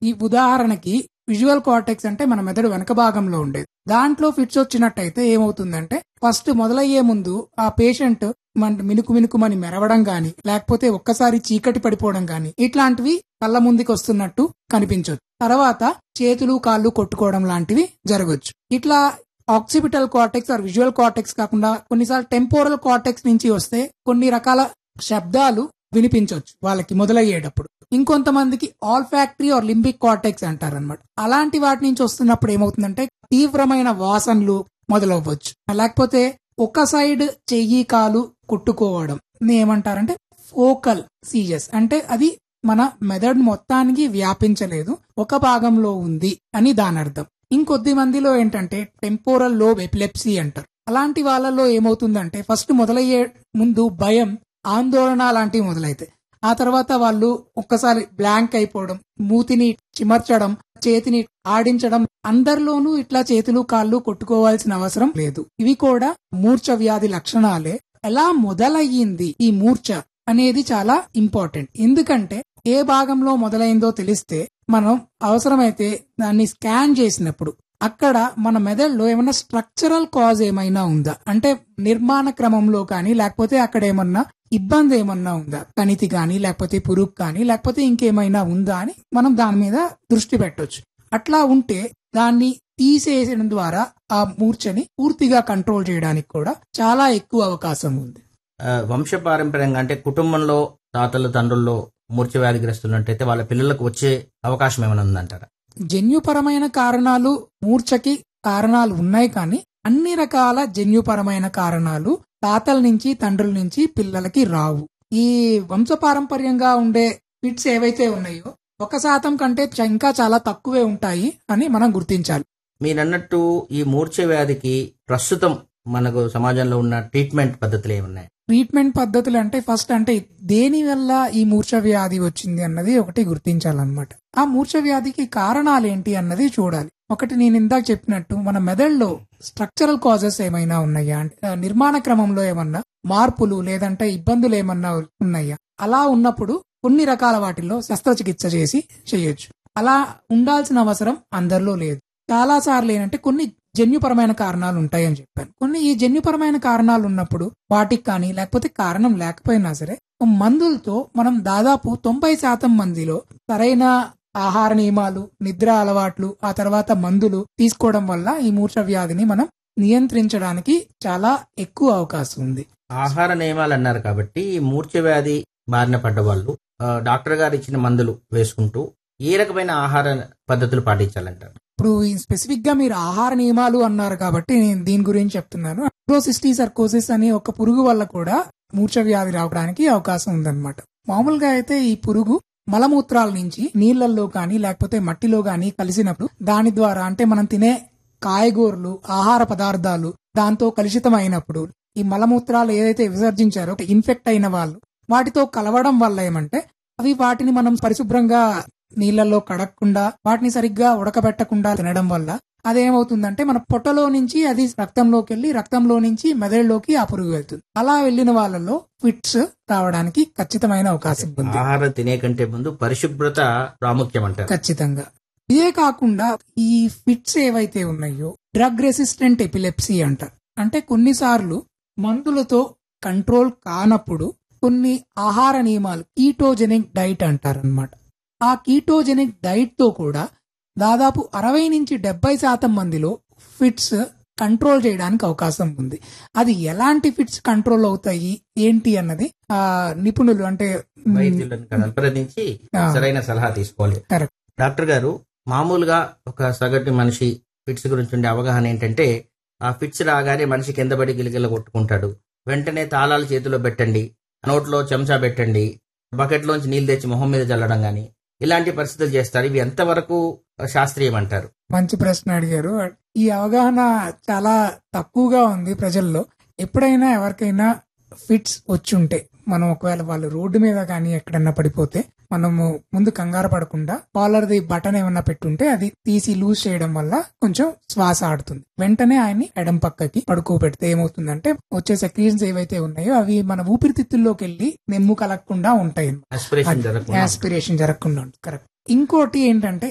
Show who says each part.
Speaker 1: ఈ ఉదాహరణకి visual cortex అంటే మన మెదడు వెనక భాగంలో ఉండేది దాంట్లో ఫిట్స్ వచ్చినట్టయితే ఏమవుతుందంటే ఫస్ట్ మొదలయ్యే ముందు ఆ పేషెంట్ మన మినుకు మినుకుమని మెరవడం గాని లేకపోతే ఒక్కసారి చీకటి పడిపోవడం గాని ఇట్లాంటివి కళ్ళ ముందుకు వస్తున్నట్టు కనిపించవచ్చు తర్వాత చేతులు కాళ్ళు కొట్టుకోవడం లాంటివి జరగవచ్చు ఇట్లా occipital cortex or visual cortex కాకుండా కొన్నిసార్లు టెంపోరల్ కార్టెక్స్ నుంచి వస్తే కొన్ని రకాల శబ్దాలు వినిపించవచ్చు వాళ్ళకి మొదలయ్యేటప్పుడు ఇంకొంతమందికి olfactory or limbic cortex అంటారు అనమాట అలాంటి వాటి నుంచి వస్తున్నప్పుడు ఏమవుతుందంటే తీవ్రమైన వాసనలు మొదలవ్వచ్చు లేకపోతే ఒక సైడ్ చెయ్యి కాలు కొట్టుకోవడం ఏమంటారంటే ఫోకల్ సీజెస్ అంటే అది మన మెదడు మొత్తానికి వ్యాపించలేదు ఒక భాగంలో ఉంది అని దాని అర్థం ఇంకొద్ది మందిలో ఏంటంటే టెంపోరల్ లోబ్ ఎపిలెప్సీ అంటారు అలాంటి వాళ్ళలో ఏమవుతుందంటే ఫస్ట్ మొదలయ్యే ముందు భయం ఆందోళన లాంటివి మొదలైతాయి ఆ తర్వాత వాళ్ళు ఒక్కసారి బ్లాంక్ అయిపోవడం మూతిని చిమర్చడం చేతిని ఆడించడం అందరిలోనూ ఇట్లా చేతులు కాళ్ళు కొట్టుకోవాల్సిన అవసరం లేదు ఇవి కూడా మూర్ఛ వ్యాధి లక్షణాలే ఎలా మొదలయ్యింది ఈ మూర్ఛ అనేది చాలా ఇంపార్టెంట్ ఎందుకంటే ఏ భాగంలో మొదలైందో తెలిస్తే మనం అవసరమైతే దాన్ని స్కాన్ చేసినప్పుడు అక్కడ మన మెదడులో ఏమైనా స్ట్రక్చరల్ కాజ్ ఏమైనా ఉందా అంటే నిర్మాణ క్రమంలో కానీ లేకపోతే అక్కడ ఏమన్నా ఇబ్బంది ఏమన్నా ఉందా కణితి కానీ లేకపోతే పురుగు కానీ లేకపోతే ఇంకేమైనా ఉందా అని మనం దాని మీద దృష్టి పెట్టొచ్చు అట్లా ఉంటే దాన్ని తీసేయడం ద్వారా ఆ మూర్ఛని పూర్తిగా కంట్రోల్ చేయడానికి కూడా చాలా ఎక్కువ అవకాశం ఉంది
Speaker 2: ఆ, వంశపారంపర్యంగా అంటే కుటుంబంలో తాతలు తండ్రుల్లో మూర్ఛ వ్యాధిగ్రస్తున్నట్టయితే వాళ్ళ పిల్లలకు వచ్చే అవకాశం ఏమైనా ఉందంటారా
Speaker 1: జన్యుపరమైన కారణాలు మూర్ఛకి కారణాలు ఉన్నాయి కానీ అన్ని రకాల జన్యుపరమైన కారణాలు తాతల నుంచి తండ్రుల నుంచి పిల్లలకి రావు ఈ వంశపారంపర్యంగా ఉండే ఫిట్స్ ఏవైతే ఉన్నాయో ఒక శాతం కంటే చ- ఇంకా చాలా తక్కువే ఉంటాయి అని మనం గుర్తించాలి
Speaker 2: మీరన్నట్టు ఈ మూర్ఛ వ్యాధికి ప్రస్తుతం మనకు సమాజంలో ఉన్న ట్రీట్మెంట్ పద్ధతులు ఏమున్నాయి
Speaker 1: ట్రీట్మెంట్ పద్ధతులు అంటే ఫస్ట్ అంటే దేని వల్ల ఈ మూర్ఛ వ్యాధి వచ్చింది అన్నది ఒకటి గుర్తించాలన్నమాట ఆ మూర్ఛ వ్యాధికి కారణాలు ఏంటి అన్నది చూడాలి ఒకటి నేను ఇందాక చెప్పినట్టు మన మెదడులో స్ట్రక్చరల్ కాజెస్ ఏమైనా ఉన్నాయా అంటే ఆ, నిర్మాణ క్రమంలో ఏమన్నా మార్పులు లేదంటే ఇబ్బందులు ఏమన్నా ఉన్నాయా అలా ఉన్నప్పుడు కొన్ని రకాల వాటిల్లో శస్త్రచికిత్స చేసి చేయొచ్చు అలా ఉండాల్సిన అవసరం అందరిలో లేదు చాలా సార్లు ఏంటంటే కొన్ని జన్యుపరమైన కారణాలు ఉంటాయని చెప్పాను కొన్ని ఈ జన్యుపరమైన కారణాలు ఉన్నప్పుడు వాటికి కానీ లేకపోతే కారణం లేకపోయినా సరే మందులతో మనం దాదాపు తొంభై శాతం మందిలో సరైన ఆహార నియమాలు నిద్ర అలవాట్లు ఆ తర్వాత మందులు తీసుకోవడం వల్ల ఈ మూర్ఛ వ్యాధిని మనం నియంత్రించడానికి చాలా ఎక్కువ అవకాశం ఉంది
Speaker 2: ఆహార నియమాలు అన్నారు కాబట్టి ఈ మూర్ఛ వ్యాధి బారిన పడ్డ వాళ్ళు ఆ, డాక్టర్ గారు ఇచ్చిన మందులు వేసుకుంటూ ఏ రకమైన ఆహార పద్ధతులు పాటించాలంటారు
Speaker 1: ఇప్పుడు ఈ స్పెసిఫిక్ గా మీరు ఆహార నియమాలు అన్నారు కాబట్టి నేను దీని గురించి చెప్తున్నాను అప్రోసిస్టీ సర్కోసిస్ అనే ఒక పురుగు వల్ల కూడా మూర్ఛ వ్యాధి రావడానికి అవకాశం ఉందన్నమాట మామూలుగా అయితే ఈ పురుగు మలమూత్రాల నుంచి నీళ్లలో కానీ లేకపోతే మట్టిలో కానీ కలిసినప్పుడు దాని ద్వారా అంటే మనం తినే కాయగూరలు ఆహార పదార్థాలు దాంతో కలుషితం అయినప్పుడు ఈ మలమూత్రాలు ఏదైతే విసర్జించారో ఇన్ఫెక్ట్ అయిన వాళ్ళు వాటితో కలవడం వల్ల ఏమంటే అవి వాటిని మనం పరిశుభ్రంగా నీళ్లలో కడగకుండా వాటిని సరిగ్గా ఉడకబెట్టకుండా తినడం వల్ల అదేమవుతుందంటే మన పొట్టలో నుంచి అది రక్తంలోకి వెళ్ళి రక్తంలో నుంచి మెదడులోకి ఆ పురుగు వెళ్తుంది అలా వెళ్ళిన వాళ్ళలో ఫిట్స్ రావడానికి ఖచ్చితమైన అవకాశం ఉంది
Speaker 2: ఆహారం తినే కంటే ముందు పరిశుభ్రత ప్రాముఖ్యం అంటారు
Speaker 1: ఖచ్చితంగా ఇదే కాకుండా ఈ ఫిట్స్ ఏవైతే ఉన్నాయో డ్రగ్ రెసిస్టెంట్ ఎపిలెప్సీ అంటారు అంటే కొన్నిసార్లు మందులతో కంట్రోల్ కానప్పుడు కొన్ని ఆహార నియమాలు కీటోజెనిక్ డైట్ అంటారనమాట ఆ కీటోజెనిక్ డైట్ తో కూడా దాదాపు అరవై నుంచి డెబ్బై శాతం మందిలో ఫిట్స్ కంట్రోల్ చేయడానికి అవకాశం ఉంది అది ఎలాంటి ఫిట్స్ కంట్రోల్ అవుతాయి ఏంటి అన్నది ఆ నిపుణులు అంటే మ్,
Speaker 2: వైద్యులను సంప్రదించి
Speaker 1: ఆ.
Speaker 2: సరైన సలహా తీసుకోవాలి
Speaker 1: Correct.
Speaker 2: డాక్టర్ గారు మామూలుగా ఒక సగటు మనిషి ఫిట్స్ గురించి ఉండే అవగాహన ఏంటంటే ఆ ఫిట్స్ రాగానే మనిషి కింద పడి గిలిగిల కొట్టుకుంటాడు వెంటనే తాళాలు చేతిలో పెట్టండి నోట్లో చెంచా పెట్టండి బకెట్లోంచి నీళ్ళు తెచ్చి మొహం మీద చల్లడం గాని ఇలాంటి పరిస్థితులు చేస్తారు ఇవి ఎంతవరకు శాస్త్రీయం అంటారు
Speaker 1: మంచి ప్రశ్న అడిగారు ఈ అవగాహన చాలా తక్కువగా ఉంది ప్రజల్లో ఎప్పుడైనా ఎవరికైనా ఫిట్స్ వచ్చుంటే మనం ఒకవేళ వాళ్ళు రోడ్డు మీద కానీ ఎక్కడన్నా పడిపోతే మనము ముందు కంగారు పడకుండా కాలర్ది బటన్ ఏమన్నా పెట్టుంటే అది తీసి లూజ్ చేయడం వల్ల కొంచెం శ్వాస ఆడుతుంది వెంటనే ఆయన్ని ఎడం పక్కకి పడుకోబెడితే ఏమవుతుందంటే వచ్చే సెక్రీషన్స్ ఏవైతే ఉన్నాయో అవి మన ఊపిరితిత్తుల్లోకి వెళ్ళి నెమ్ము కలగకుండా ఉంటాయి
Speaker 2: ఆస్పిరేషన్ జరగకుండా
Speaker 1: ఆస్పిరేషన్ జరగకుండా ఉంటుంది కరెక్ట్ ఇంకోటి ఏంటంటే